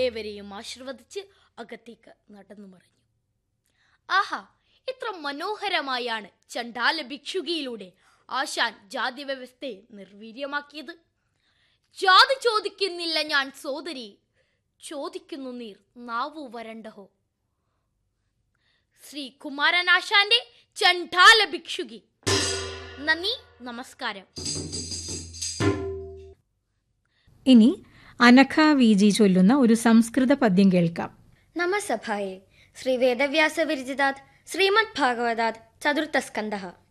ഏവരെയും ആശീർവദിച്ച് അകത്തേക്ക് നടന്നു മറിഞ്ഞു ആഹാ എത്ര മനോഹരമായാണ് ചണ്ടാല ഭിക്ഷുകിയിലൂടെ ആശാൻ ജാതി വ്യവസ്ഥയെ നിർവീര്യമാക്കിയത് ജാതി ചോദിക്കുന്നില്ല ഞാൻ സോദരി ചോദിക്കുന്നു നീർ നാവു വരണ്ടഹോ ശ്രീ കുമാരനാശാന്റെ ചണ്ടാല ഭിക്ഷുകി നന്ദി നമസ്കാരം ഇനി അനഘ വി ജി ചൊല്ലുന്ന ഒരു സംസ്കൃത പദ്യം കേൾക്കാം നമസഭായേ ശ്രീവേദവ്യാസവിരചിതാത് ശ്രീമദ് ഭാഗവതാത് ചതുർത്ഥസ്കന്ധः